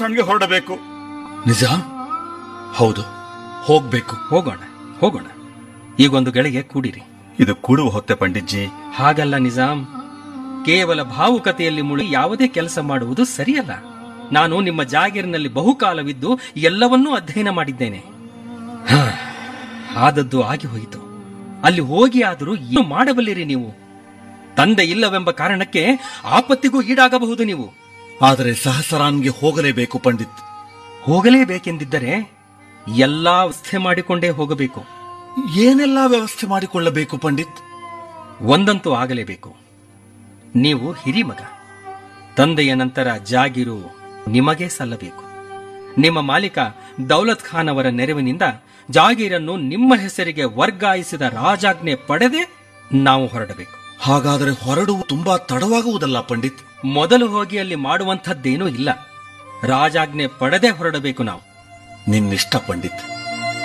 ಸಹಸ್ರನ್ಗೆ ಹೊರಡಬೇಕು ನಿಜ ಹೌದು ಹೋಗ್ಬೇಕು ಹೋಗೋಣ ಹೋಗೋಣ ಈಗೊಂದು ಗಳಿಗೆ ಕೂಡಿರಿ ಇದು ಕೂಡುವ ಹೊತ್ತೆ ಪಂಡಿತ್ಜಿ ಹಾಗಲ್ಲ ನಿಜಾಂ ಕೇವಲ ಭಾವುಕತೆಯಲ್ಲಿ ಮುಳುಗಿ ಯಾವುದೇ ಕೆಲಸ ಮಾಡುವುದು ಸರಿಯಲ್ಲ ನಾನು ನಿಮ್ಮ ಜಾಗೀರಿನಲ್ಲಿ ಬಹುಕಾಲವಿದ್ದು ಎಲ್ಲವನ್ನೂ ಅಧ್ಯಯನ ಮಾಡಿದ್ದೇನೆ ಹಾ, ಆದದ್ದು ಆಗಿ ಹೋಯಿತು ಅಲ್ಲಿ ಹೋಗಿ ಆದರೂ ಏನು ಮಾಡಬಲ್ಲಿರಿ ನೀವು ತಂದೆ ಇಲ್ಲವೆಂಬ ಕಾರಣಕ್ಕೆ ಆಪತ್ತಿಗೂ ಈಡಾಗಬಹುದು ನೀವು ಆದರೆ ಸಹಸ್ರಾನ್ಗೆ ಹೋಗಲೇಬೇಕು ಪಂಡಿತ್ ಹೋಗಲೇಬೇಕೆಂದಿದ್ದರೆ ಎಲ್ಲಾ ವ್ಯವಸ್ಥೆ ಮಾಡಿಕೊಂಡೇ ಹೋಗಬೇಕು ಏನೆಲ್ಲ ವ್ಯವಸ್ಥೆ ಮಾಡಿಕೊಳ್ಳಬೇಕು ಪಂಡಿತ್ ಒಂದಂತೂ ಆಗಲೇಬೇಕು ನೀವು ಹಿರಿಮಗ ತಂದೆಯ ನಂತರ ಜಾಗೀರು ನಿಮಗೇ ಸಲ್ಲಬೇಕು ನಿಮ್ಮ ಮಾಲೀಕ ದೌಲತ್ ಖಾನ್ ಅವರ ನೆರವಿನಿಂದ ಜಾಗೀರನ್ನು ನಿಮ್ಮ ಹೆಸರಿಗೆ ವರ್ಗಾಯಿಸಿದ ರಾಜಾಜ್ಞೆ ಪಡೆದೇ ನಾವು ಹೊರಡಬೇಕು ಹಾಗಾದರೆ ಹೊರಡುವು ತುಂಬಾ ತಡವಾಗುವುದಲ್ಲ ಪಂಡಿತ್ ಮೊದಲು ಹೋಗಿ ಅಲ್ಲಿ ಮಾಡುವಂಥದ್ದೇನೂ ಇಲ್ಲ ರಾಜಾಜ್ಞೆ ಪಡೆದೇ ಹೊರಡಬೇಕು ನಾವು ನಿನ್ನಿಷ್ಟ ಪಂಡಿತ್